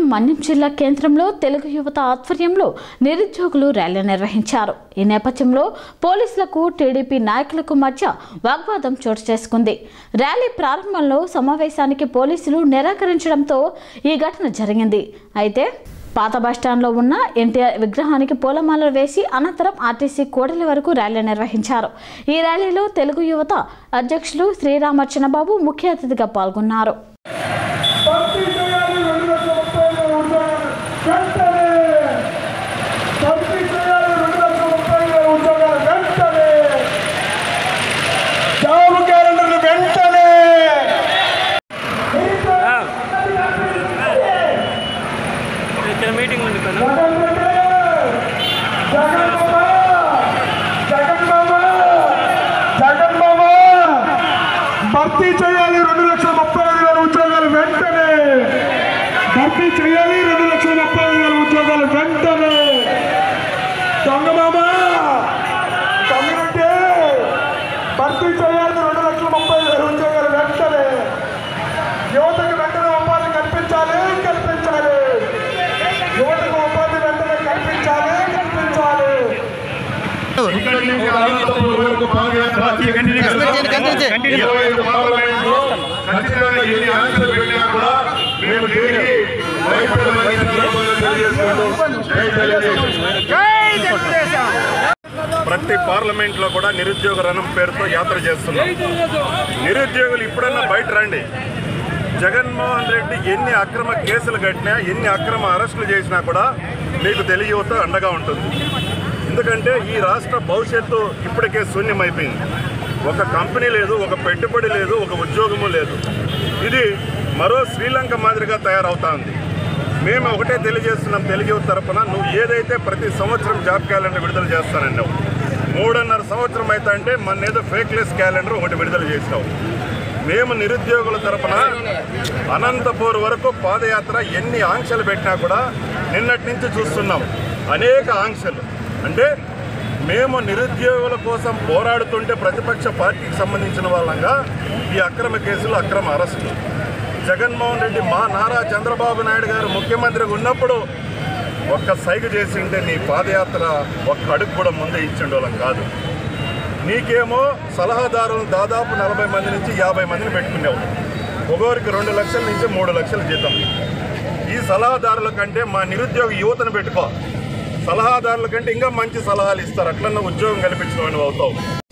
మన్యం జిల్లా కేంద్రంలో తెలుగు యువత ఆధ్వర్యంలో నిరుద్యోగులు ర్యాలీ నిర్వహించారు ఈ నేపథ్యంలో పోలీసులకు టీడీపీ నాయకులకు మధ్య వాగ్వాదం చోటు చేసుకుంది ర్యాలీ ప్రారంభంలో సమావేశానికి పోలీసులు నిరాకరించడంతో ఈ ఘటన జరిగింది అయితే పాత బస్టాండ్లో ఉన్న ఎన్టీఆర్ విగ్రహానికి పూలమాలలు వేసి అనంతరం ఆర్టీసీ కోడలి వరకు ర్యాలీ నిర్వహించారు ఈ ర్యాలీలో తెలుగు యువత అధ్యక్షులు శ్రీరామర్చనబాబు ముఖ్య అతిథిగా పాల్గొన్నారు భర్తీ చేయాలి రెండు లక్షల ముప్పై వేల ఉద్యోగాలు వెంటనే భర్తీ చేయాలి రెండు లక్షల ముప్పై వేల ఉద్యోగాలు వెంటనే జాబ్ క్యాలెండర్లు వెంటనే ఇక్కడ మీటింగ్ ఉంది కదా జగన్ రెడ్డి జగన్ మామ జగన్ మామ జగన్ మామ భర్తీ చేయాలి రెండు లక్షల ముప్పై ఐదు వేల ఉద్యోగాలు వెంటనే భర్తీ చేయాలి రెండు లక్షల ముప్పై ఐదు వేల ఉద్యోగాలు వెంటనే దొంగ మామ దొంగరెడ్డి భర్తీ చేయాలి రెండు లక్షల ముప్పై ఐదు వేల ఉద్యోగాలు వెంటనే యువతకు వెంటనే ఉపాధి కల్పించాలి కల్పించాలి యువతకు ఉపాధి వెంటనే కల్పించాలి కల్పించాలి ఇరవై ఐదు పార్లమెంట్లో ఖచ్చితంగా ఎన్ని ఆంక్షలు పెట్టినా కూడా మేము దీనికి భయపడమని సందర్భంగా తెలియజేసుకుంటూ జై తెలుగుదేశం. ప్రతి పార్లమెంట్ లో కూడా నిరుద్యోగ రణం పేరుతో యాత్ర చేస్తున్నాం నిరుద్యోగులు ఇప్పుడన్నా బయట రండి జగన్మోహన్ రెడ్డి ఎన్ని అక్రమ కేసులు కట్టినా ఎన్ని అక్రమ అరెస్టులు చేసినా కూడా మీకు తెలియతో అండగా ఉంటుంది ఎందుకంటే ఈ రాష్ట్ర భవిష్యత్తు ఇప్పటికే శూన్యమైపోయింది ఒక కంపెనీ లేదు ఒక పెట్టుబడి లేదు ఒక ఉద్యోగము లేదు ఇది మరో శ్రీలంక మాదిరిగా తయారవుతా ఉంది మేము ఒకటే తెలియజేస్తున్నాం తెలుగు యువత తరపున నువ్వు ఏదైతే ప్రతి సంవత్సరం జాబ్ క్యాలెండర్ విడుదల చేస్తానన్నావు మూడున్నర సంవత్సరం అయితే అంటే మన ఏదో ఫేక్లెస్ క్యాలెండర్ ఒకటి విడుదల చేసినావు మేము నిరుద్యోగుల తరపున అనంతపూర్ వరకు పాదయాత్ర ఎన్ని ఆంక్షలు పెట్టినా కూడా నిన్నటి నుంచి చూస్తున్నాం అనేక ఆంక్షలు అంటే మేము నిరుద్యోగుల కోసం పోరాడుతుంటే ప్రతిపక్ష పార్టీకి సంబంధించిన వాళ్ళంగా ఈ అక్రమ కేసులు అక్రమ అరెస్టులు జగన్మోహన్ రెడ్డి మా నారా చంద్రబాబు నాయుడు గారు ముఖ్యమంత్రిగా ఉన్నప్పుడు ఒక్క సైగ చేసి ఉంటే నీ పాదయాత్ర ఒక్క అడుగు కూడా ముందే ఇచ్చిండోళ్ళం కాదు నీకేమో సలహాదారులు దాదాపు నలభై మంది నుంచి యాభై మందిని పెట్టుకునేవు ఒక్కొరికి రెండు లక్షల నుంచి మూడు లక్షల జీతం ఈ సలహాదారుల కంటే మా నిరుద్యోగ యువతను పెట్టుకో సలహాదారుల కంటే ఇంకా మంచి సలహాలు ఇస్తారు అట్లన్నా ఉద్యోగం కల్పించిన వాడివి అవుతావు